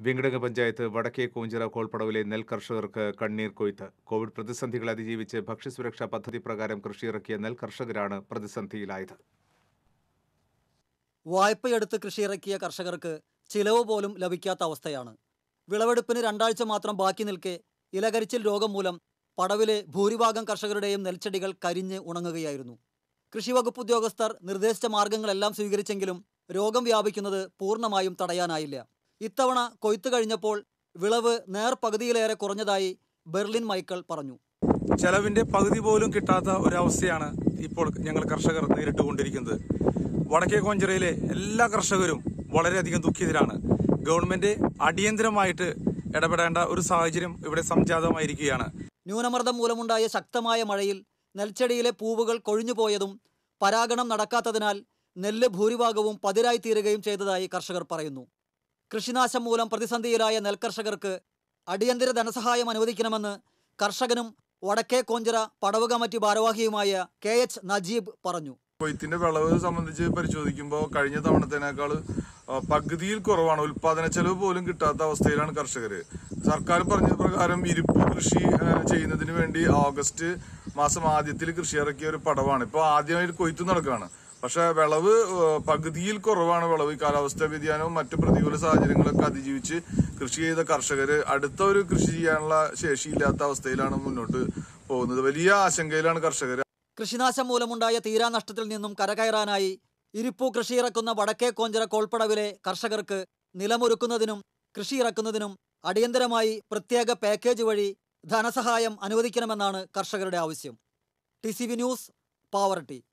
വിങ്കടക പഞ്ചായത്ത് വടക്കേ കൂഞ്ചിറ കോൾപ്പടവിലെ നെൽ കർഷകർക്ക് കണ്ണീർ കൊയ്ത്ത് കോവിഡ് പ്രതിസന്ധികൾ അതിജീവിച്ച് ഭക്ഷ്യസുരക്ഷാ പദ്ധതി പ്രകാരം കൃഷിയിറക്കിയ നെൽ കർഷകരാണ് പ്രതിസന്ധിയിലായത് വായ്പയെടുത്ത് കൃഷിയിറക്കിയ കർഷകർക്ക് ചിലവ് പോലും ലഭിക്കാത്ത അവസ്ഥയാണ് വിളവെടുപ്പിന് രണ്ടാഴ്ച മാത്രം ബാക്കി നിൽക്കെ ഇലകരിച്ചിൽ രോഗം മൂലം പടവിലെ ഭൂരിഭാഗം കർഷകരുടെയും നെൽച്ചെടികൾ കരിഞ്ഞ് ഉണങ്ങുകയായിരുന്നു കൃഷിവകുപ്പ് ഉദ്യോഗസ്ഥർ നിർദ്ദേശിച്ച മാർഗങ്ങളെല്ലാം സ്വീകരിച്ചെങ്കിലും രോഗം വ്യാപിക്കുന്നത് പൂർണ്ണമായും തടയാനായില്ല ഇത്തവണ കൊയ്ത്തു കഴിഞ്ഞപ്പോൾ വിളവ് നേർ പകുതിയിലേറെ കുറഞ്ഞതായി ബെർലിൻ മൈക്കിൾ പറഞ്ഞു ചെലവിന്റെ പകുതി പോലും കിട്ടാത്ത ഒരവസ്ഥയാണ് ഇപ്പോൾ ഞങ്ങൾ കർഷകർ നേരിട്ടുകൊണ്ടിരിക്കുന്നത് വടക്കേ കോഞ്ചിറയിലെ എല്ലാ കർഷകരും വളരെയധികം ദുഃഖിതരാണ് ഗവൺമെന്റ് അടിയന്തരമായിട്ട് ഇടപെടേണ്ട ഒരു സാഹചര്യം ഇവിടെ സംജാതമായിരിക്കുകയാണ് ന്യൂനമർദ്ദം മൂലമുണ്ടായ ശക്തമായ മഴയിൽ നെൽച്ചെടിയിലെ പൂവുകൾ കൊഴിഞ്ഞുപോയതും പരാഗണം നടക്കാത്തതിനാൽ നെല്ല് ഭൂരിഭാഗവും പതിരായി തീരുകയും ചെയ്തതായി കർഷകർ പറയുന്നു കൃഷിനാശം മൂലം പ്രതിസന്ധിയിലായ നെൽകർഷകർക്ക് അടിയന്തര ധനസഹായം അനുവദിക്കണമെന്ന് കർഷകനും വടക്കേ കോഞ്ചിറ പടവ് കമ്മിറ്റി ഭാരവാഹിയുമായ കെ എച്ച് നജീബ് പറഞ്ഞു കൊയ്ത്തിന്റെ വിളവ് സംബന്ധിച്ച് പരിശോധിക്കുമ്പോൾ കഴിഞ്ഞ തവണത്തേനേക്കാൾ ആ, പകുതിയിൽ കുറവാണ് ഉൽപാദന ചെലവ് പോലും കിട്ടാത്ത അവസ്ഥയിലാണ് കർഷകർ സർക്കാർ പറഞ്ഞ പ്രകാരം ഇരിപ്പ് കൃഷി ആ, ചെയ്യുന്നതിന് വേണ്ടി ഓഗസ്റ്റ് മാസം ആദ്യത്തിൽ കൃഷി ഇറക്കിയ ഒരു പടവാണ് ഇപ്പോൾ ആദ്യമായിട്ട് കൊയ്ത്തു നടക്കുകയാണ് പക്ഷെ വിളവ് ആ, പകുതിയിൽ കുറവാണ് വിളവ് ഈ കാലാവസ്ഥാ വ്യതിയാനവും മറ്റു പ്രതികൂല സാഹചര്യങ്ങളൊക്കെ അതിജീവിച്ച് കൃഷി ചെയ്ത കർഷകർ അടുത്ത ഒരു കൃഷി ചെയ്യാനുള്ള ശേഷിയില്ലാത്ത അവസ്ഥയിലാണ് മുന്നോട്ട് പോകുന്നത് വലിയ ആശങ്കയിലാണ് കർഷകർ കൃഷിനാശം മൂലമുണ്ടായ തീരാനഷ്ടത്തിൽ നിന്നും കരകയറാനായി ഇരിപ്പു കൃഷിയിറക്കുന്ന വടക്കേ കോഞ്ചിറ കോൾപ്പടവിലെ കർഷകർക്ക് നിലമൊരുക്കുന്നതിനും കൃഷി ഇറക്കുന്നതിനും അടിയന്തരമായി പ്രത്യേക പാക്കേജ് വഴി ധനസഹായം അനുവദിക്കണമെന്നാണ് കർഷകരുടെ ആവശ്യം T C V news Pavaratti